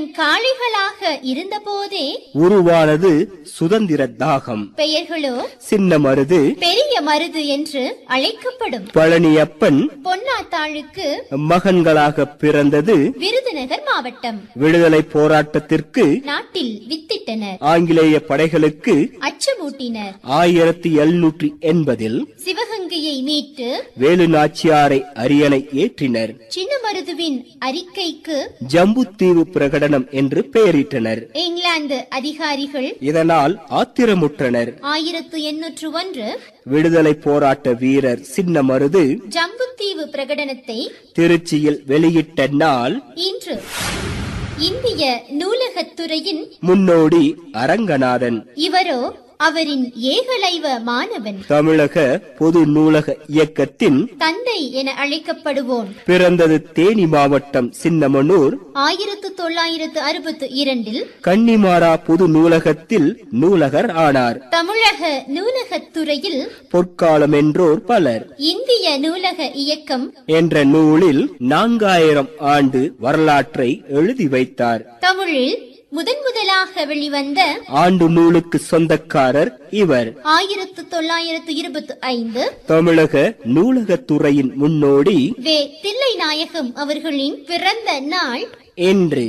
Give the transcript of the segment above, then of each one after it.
காளைகளாக இருந்தபோதே உருவானது சுதந்திர தாகம் பெயர்களோ சின்ன மருது பெரிய மருது என்று அழைக்கப்படும் பழனியப்பன் பொன்னாத்தாளுக்கு மகன்களாக பிறந்தது விருதுநகர் மாவட்டம் விடுதலை போராட்டத்திற்கு நாட்டில் வித்திட்டனர் ஆங்கிலேய படைகளுக்கு அச்சமூட்டினர் ஆயிரத்தி எழுநூற்றி எண்பதில் சிவகங்கையை மீட்டு வேலு நாச்சியாரை அரியணை ஏற்றினர் சின்னமருதுவின் அறிக்கைக்கு ஜம்புத்தீவு பிரகடனம் என்று பெயரிட்டனர் இங்கிலாந்து அதிகாரிகள் இதனால் ஆத்திரமுற்றனர் ஆயிரத்து எண்ணூற்று ஒன்று விடுதலை போராட்ட வீரர் சின்ன மருது ஜம்புத்தீவு பிரகடனத்தை திருச்சியில் வெளியிட்ட நாள் இன்று இந்திய நூலகத்துறையின் முன்னோடி அரங்கநாதன் இவரோ அவரின் ஏகலைவ மாணவன் தமிழக பொது நூலக இயக்கத்தின் தந்தை என அழைக்கப்படுவோன் பிறந்தது தேனி மாவட்டம் சின்னமனூர் ஆயிரத்து தொள்ளாயிரத்து அறுபத்து இரண்டில் கன்னிமாரா பொது நூலகத்தில் நூலகர் ஆனார் தமிழக நூலகத்துறையில் பொற்காலம் என்றோர் பலர் இந்திய நூலக இயக்கம் என்ற நூலில் நான்காயிரம் ஆண்டு வரலாற்றை எழுதி வைத்தார் தமிழில் முதன் முதலாக வெளிவந்த ஆண்டு நூலுக்கு சொந்தக்காரர் இவர் ஆயிரத்து தொள்ளாயிரத்து இருபத்தி ஐந்து தமிழக நூலகத்துறையின் முன்னோடி வே தில்லை நாயகம் அவர்களின் பிறந்த நாள் என்று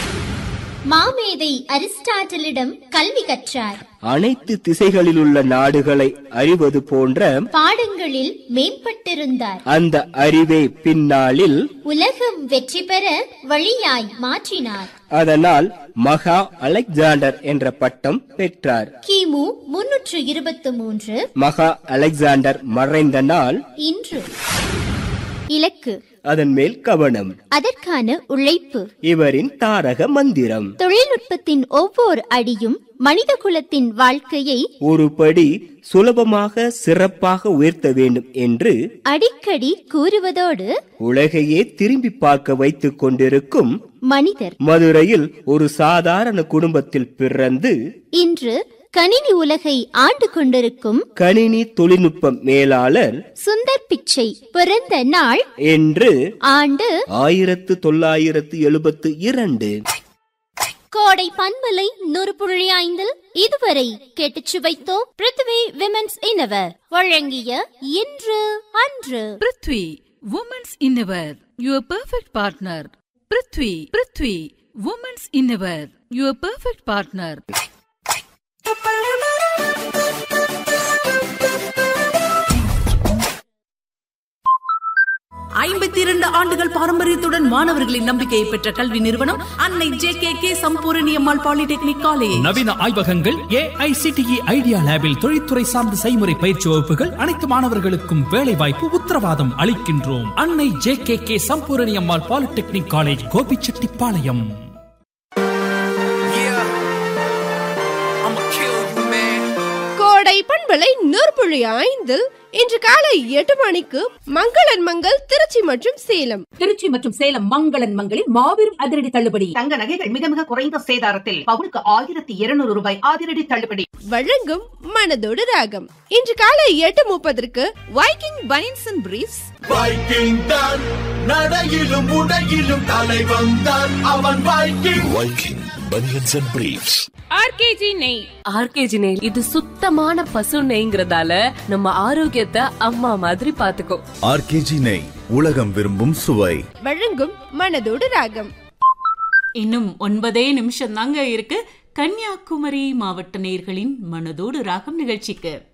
மாமேதை அரிஸ்டாட்டிலிடம் கல்வி கற்றார் அனைத்து திசைகளிலுள்ள நாடுகளை அறிவது போன்ற பாடங்களில் மேம்பட்டிருந்தார் அந்த அறிவை பின்னாளில் உலகம் வெற்றி பெற வழியாய் மாற்றினார் அதனால் மகா அலெக்சாண்டர் என்ற பட்டம் பெற்றார் கிமு முன்னூற்று இருபத்து மூன்று மகா அலெக்சாண்டர் மறைந்த நாள் இன்று இலக்கு அதன் மேல் கவனம் அதற்கான உழைப்பு இவரின் தாரக மந்திரம் தொழில்நுட்பத்தின் ஒவ்வொரு அடியும் மனித குலத்தின் வாழ்க்கையை ஒரு படி சுலபமாக சிறப்பாக உயர்த்த வேண்டும் என்று அடிக்கடி கூறுவதோடு உலகையே திரும்பி பார்க்க வைத்துக் கொண்டிருக்கும் மனிதர் மதுரையில் ஒரு சாதாரண குடும்பத்தில் பிறந்து இன்று கணினி உலகை ஆண்டு கொண்டிருக்கும் கணினி தொழில்நுட்ப மேலாளர் சுந்தர் பிச்சை பிறந்த நாள் என்று ஆண்டு ஆயிரத்து தொள்ளாயிரத்து எழுபத்து இரண்டு கோடை பண்பலை நூறு புள்ளி ஐந்தில் இதுவரை கேட்டுச் சுவைத்தோம் பிருத்வி விமென்ஸ் இனவர் வழங்கிய இன்று அன்று prithvi women's innerwear your perfect partner prithvi prithvi women's innerwear your perfect partner ஐம்பத்தி இரண்டு ஆண்டுகள் பாரம்பரியத்துடன் மாணவர்களின் நம்பிக்கையை பெற்ற கல்வி நிறுவனம் அன்னை J K K Sampoorani Ammal polytechnic college நவீன ஆய்வகங்கள் ஏஐசிடிஇ ஐடியா லேபில் தொழில்துறை சார்ந்த செய்முறை பயிற்சி வகுப்புகள் அனைத்து மாணவர்களுக்கும் வேலை வாய்ப்பு உத்தரவாதம் அளிக்கின்றோம் அன்னை J K K Sampoorani Ammal polytechnic college Gobichettipalayam கோடை பண்பலை நூற்புள்ளி ஐந்தில் இன்று காலை எட்டு மணிக்கு மங்களன் மங்கள் திருச்சி மற்றும் சேலம் திருச்சி மற்றும் சேலம் மங்களன் மங்களில் மாபெரும் அதிரடி தள்ளுபடி தங்க நகைகள் மிக மிக குறைந்த சேதாரத்தில் பவுனுக்கு ஆயிரத்தி இருநூறு ரூபாய் அதிரடி தள்ளுபடி வழங்கும் மனதோடு ராகம் இன்று காலை எட்டு முப்பதற்கு வைக்கிங் பைன்ஸ் அண்ட் பிரீஃப்ஸ் வைக்கிங் தான் நடையிலும் உடையிலும் தலைவன் தான் அவன் Viking Viking banians and briefs RKG நெய் ஆர்கேஜி நெய் இது சுத்தமான பசு நெய்ங்கிறதால நம்ம ஆரோக்கியத்தை அம்மா மாதிரி பாத்துக்கோ ஆர்கேஜி நெய் உலகம் விரும்பும் சுவை வழங்கும் மனதோடு ராகம் இன்னும் ஒன்பதே நிமிஷம் தாங்க இருக்கு கன்னியாகுமரி மாவட்ட நேர்களின் மனதோடு ராகம் நிகழ்ச்சிக்கு